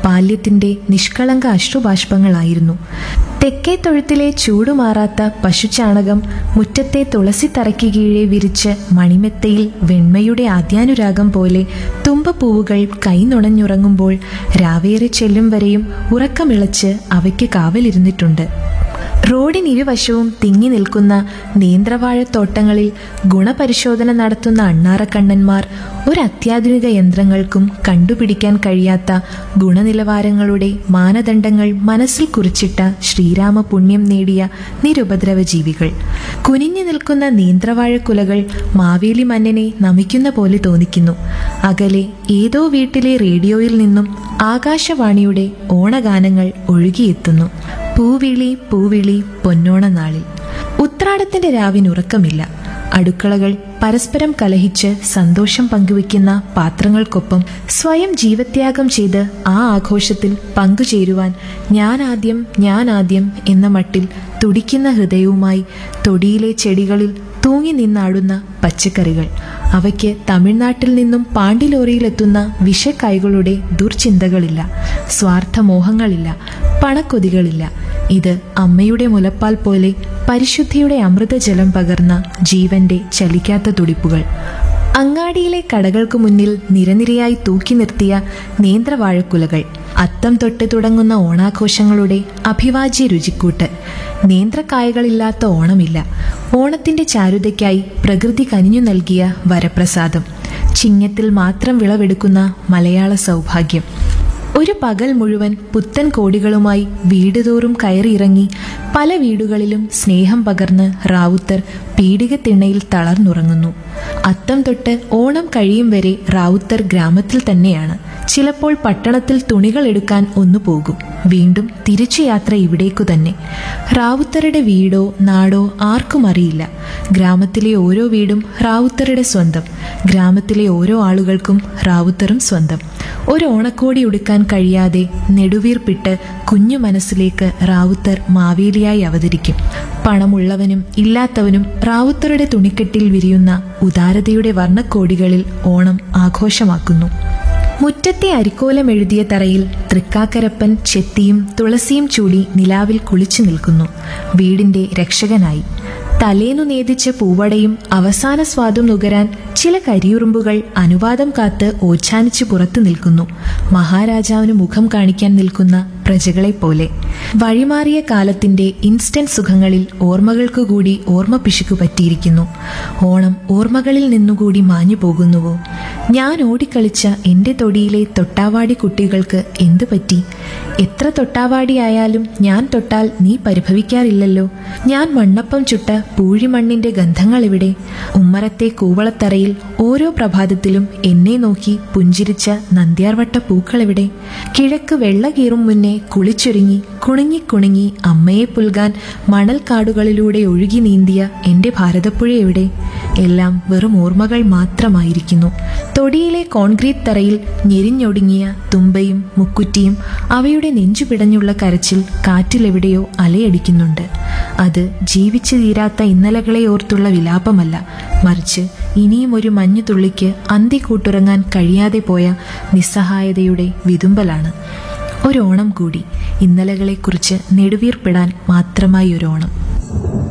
ബാല്യത്തിന്റെ നിഷ്കളങ്ക അശ്രുബാഷ്പങ്ങളായിരുന്നു തെക്കേ തൊഴുത്തിലെ ചൂടുമാറാത്ത പശുചാണകം മുറ്റത്തെ തുളസി തറയ്ക്ക് കീഴെ വിരിച്ച് മണിമെത്തയിൽ വെണ്മയുടെ ആദ്യാനുരാഗം പോലെ തുമ്പപ്പൂവുകൾ കൈനുണഞ്ഞുറങ്ങുമ്പോൾ രാവേറെ ചെല്ലും വരെയും ഉറക്കമിളച്ച് അവയ്ക്ക് കാവലിരുന്നിട്ടുണ്ട് റോഡിനിരുവശവും തിങ്ങി നിൽക്കുന്ന നേന്ത്രവാഴത്തോട്ടങ്ങളിൽ ഗുണപരിശോധന നടത്തുന്ന അണ്ണാറക്കണ്ണന്മാർ ഒരു അത്യാധുനിക യന്ത്രങ്ങൾക്കും കണ്ടുപിടിക്കാൻ കഴിയാത്ത ഗുണനിലവാരങ്ങളുടെ മാനദണ്ഡങ്ങൾ മനസ്സിൽ കുറിച്ചിട്ട ശ്രീരാമ പുണ്യം നേടിയ നിരുപദ്രവ ജീവികൾ കുനിഞ്ഞു നിൽക്കുന്ന നേന്ത്രവാഴക്കുലകൾ മാവേലി മന്നനെ നമിക്കുന്ന പോലെ തോന്നിക്കുന്നു അകലെ ഏതോ വീട്ടിലെ റേഡിയോയിൽ നിന്നും ആകാശവാണിയുടെ ഓണഗാനങ്ങൾ ഒഴുകിയെത്തുന്നു പൂവിളി പൂവിളി പൊന്നോണ നാളിൽ ഉത്രാടത്തിന്റെ രാവിനുറക്കമില്ല അടുക്കളകൾ പരസ്പരം കലഹിച്ച് സന്തോഷം പങ്കുവെക്കുന്ന പാത്രങ്ങൾക്കൊപ്പം സ്വയം ജീവത്യാഗം ചെയ്ത് ആ ആഘോഷത്തിൽ പങ്കുചേരുവാൻ ഞാൻ ആദ്യം ഞാൻ ആദ്യം എന്ന മട്ടിൽ തുടിക്കുന്ന ഹൃദയവുമായി തൊടിയിലെ ചെടികളിൽ തൂങ്ങി നിന്നാടുന്ന പച്ചക്കറികൾ അവയ്ക്ക് തമിഴ്നാട്ടിൽ നിന്നും പാണ്ടിലോറിയിലെത്തുന്ന വിഷക്കൈകളുടെ ദുർചിന്തകളില്ല സ്വാർത്ഥമോഹങ്ങളില്ല പണക്കൊതികളില്ല ഇത് അമ്മയുടെ മുലപ്പാൽ പോലെ പരിശുദ്ധിയുടെ അമൃതജലം പകർന്ന ജീവന്റെ ചലിക്കാത്ത തുടിപ്പുകൾ അങ്ങാടിയിലെ കടകൾക്ക് മുന്നിൽ നിരനിരയായി തൂക്കി നിർത്തിയ നേന്ത്രവാഴക്കുലകൾ അത്തം തൊട്ട് തുടങ്ങുന്ന ഓണാഘോഷങ്ങളുടെ അഭിവാജ്യ രുചിക്കൂട്ട് നേന്ത്രക്കായകളില്ലാത്ത ഓണമില്ല ഓണത്തിന്റെ ചാരുതയ്ക്കായി പ്രകൃതി കനിഞ്ഞു നൽകിയ വരപ്രസാദം ചിങ്ങത്തിൽ മാത്രം വിളവെടുക്കുന്ന മലയാള സൗഭാഗ്യം ഒരു പകൽ മുഴുവൻ പുത്തൻ കോടികളുമായി വീടുതോറും കയറിയിറങ്ങി പല വീടുകളിലും സ്നേഹം പകർന്ന് റാവുത്തർ പീഡികത്തിണ്ണയിൽ തളർന്നുറങ്ങുന്നു അത്തം തൊട്ട് ഓണം കഴിയും വരെ റാവുത്തർ ഗ്രാമത്തിൽ തന്നെയാണ് ചിലപ്പോൾ പട്ടണത്തിൽ തുണികൾ എടുക്കാൻ ഒന്നു പോകും വീണ്ടും തിരിച്ചു യാത്ര ഇവിടേക്കു തന്നെ റാവുത്തറുടെ വീടോ നാടോ ആർക്കും അറിയില്ല ഗ്രാമത്തിലെ ഓരോ വീടും റാവുത്തറുടെ സ്വന്തം ഗ്രാമത്തിലെ ഓരോ ആളുകൾക്കും റാവുത്തറും സ്വന്തം ഒരു ഓണക്കോടി ഉടുക്കാൻ കഴിയാതെ നെടുവീർപ്പിട്ട് കുഞ്ഞു മനസ്സിലേക്ക് റാവുത്തർ മാവേലിയായി അവതരിക്കും പണമുള്ളവനും ഇല്ലാത്തവനും റാവുത്തറുടെ തുണിക്കെട്ടിൽ വിരിയുന്ന ഉദാരതയുടെ വർണ്ണക്കോടികളിൽ ഓണം ആഘോഷമാക്കുന്നു മുറ്റത്തെ അരിക്കോലം എഴുതിയ തറയിൽ തൃക്കാക്കരപ്പൻ ചെത്തിയും തുളസിയും ചൂടി നിലാവിൽ കുളിച്ചു നിൽക്കുന്നു വീടിന്റെ രക്ഷകനായി തലേന്നു നേദിച്ച പൂവടയും അവസാന സ്വാദും നുകരാൻ ചില കരിയുറുമ്പുകൾ അനുവാദം കാത്ത് ഓച്ഛാനിച്ച് പുറത്തു നിൽക്കുന്നു മഹാരാജാവിന് മുഖം കാണിക്കാൻ നിൽക്കുന്ന പ്രജകളെപ്പോലെ വഴിമാറിയ കാലത്തിന്റെ ഇൻസ്റ്റന്റ് സുഖങ്ങളിൽ ഓർമ്മകൾക്കു കൂടി ഓർമ്മ പിശുക്കു പറ്റിയിരിക്കുന്നു ഓണം ഓർമ്മകളിൽ നിന്നുകൂടി മാഞ്ഞു പോകുന്നുവോ ഞാൻ ഓടിക്കളിച്ച എന്റെ തൊടിയിലെ തൊട്ടാവാടി കുട്ടികൾക്ക് എന്തു പറ്റി എത്ര തൊട്ടാവാടിയായാലും ഞാൻ തൊട്ടാൽ നീ പരിഭവിക്കാറില്ലല്ലോ ഞാൻ മണ്ണപ്പം ചുട്ട പൂഴിമണ്ണിന്റെ ഗന്ധങ്ങൾ എവിടെ ഉമ്മറത്തെ കൂവളത്തറയിൽ ഓരോ പ്രഭാതത്തിലും എന്നെ നോക്കി പുഞ്ചിരിച്ച നന്ദ്യാർവട്ട പൂക്കളെവിടെ കിഴക്ക് വെള്ള കീറും മുന്നേ കുളിച്ചൊരുങ്ങി കുണുങ്ങി കുണുങ്ങി അമ്മയെ പുൽകാൻ മണൽക്കാടുകളിലൂടെ ഒഴുകി നീന്തിയ എന്റെ ഭാരതപ്പുഴ എവിടെ എല്ലാം വെറും ഓർമ്മകൾ മാത്രമായിരിക്കുന്നു തൊടിയിലെ കോൺക്രീറ്റ് തറയിൽ ഞെരിഞ്ഞൊടുങ്ങിയ തുമ്പയും മുക്കുറ്റിയും അവയുടെ നെഞ്ചു പിടഞ്ഞുള്ള കരച്ചിൽ കാറ്റിലെവിടെയോ അലയടിക്കുന്നുണ്ട് അത് ജീവിച്ചു തീരാത്ത ഇന്നലകളെ ഓർത്തുള്ള വിലാപമല്ല മറിച്ച് ഇനിയും ഒരു മഞ്ഞുതുള്ളിക്ക് അന്തി കൂട്ടുറങ്ങാൻ കഴിയാതെ പോയ നിസ്സഹായതയുടെ വിതുമ്പലാണ് ഒരോണം കൂടി ഇന്നലകളെക്കുറിച്ച് നെടുവീർപ്പിടാൻ മാത്രമായി ഒരോണം